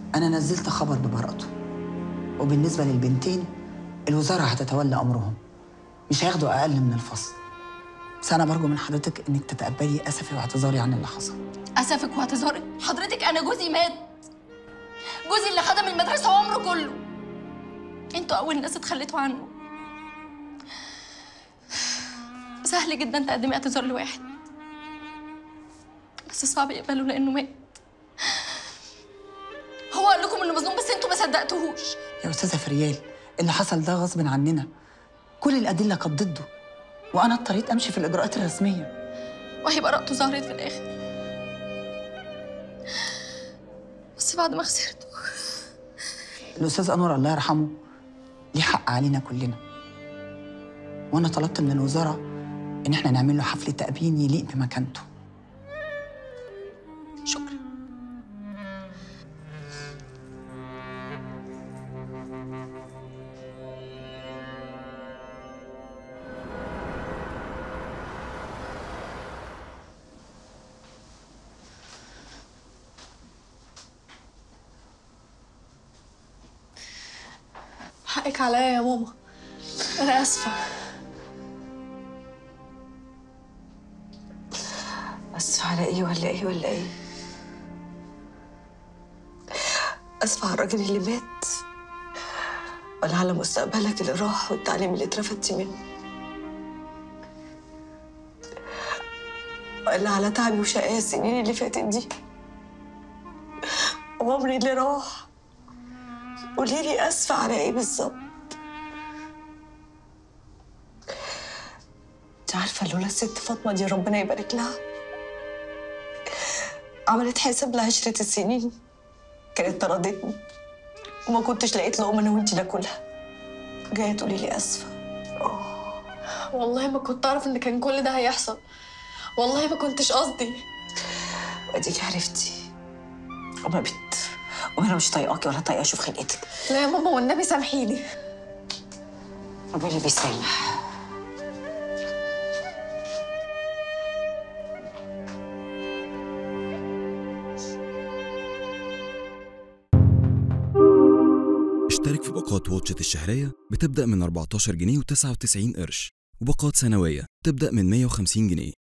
أنا نزلت خبر ببراءته وبالنسبة للبنتين الوزارة هتتولى أمرهم مش هياخدوا أقل من الفصل بس أنا برجو من حضرتك إنك تتقبلي أسفي واعتذاري عن اللي حصل اسفك واعتذارك حضرتك انا جوزي مات جوزي اللي خدم المدرسه عمره كله انتوا اول ناس اتخليتوا عنه سهل جدا تقدمي اعتذار لواحد بس صعب يقبله لانه مات هو قال لكم انه مظلوم بس انتوا ما صدقتوهوش يا أستاذة فريال اللي حصل ده غصب عننا كل الأدلة كانت ضده وأنا اضطريت أمشي في الإجراءات الرسمية وهي براءته ظهرت في الاخر بس بعد ما خسرته الأستاذ أنور الله يرحمه ليه حق علينا كلنا وأنا طلبت من الوزارة إن إحنا نعمل له حفل تأبين يليق بمكانته شكرا حقك عليا يا ماما انا اسفه اسفة على ايه ولا ايه ولا ايه اسفة على الراجل اللي مات ولا على مستقبلك اللي راح والتعليم اللي اترفدتي منه ولا على تعبي وشقايا السنين اللي فاتت دي وعمري اللي راح قولي لي اسفة على ايه بالظبط انت عارفة لولا الست فاطمة دي ربنا يبارك لها عملت حساب لعشرة السنين كانت طردتني وما كنتش لقيت لقمة انا وانتي ناكلها جاية تقولي لي اسفة والله ما كنت اعرف ان كان كل ده هيحصل والله ما كنتش قصدي واديكي عرفتي وما بت وانا مش طايقاكي ولا طايقه اشوف خلقتك لا يا ماما والنبي سامحيني ربنا بيسامح اشترك في باقات واتشت الشهرية بتبدأ من 14 جنيه و99 قرش وباقات سنوية تبدأ من 150 جنيه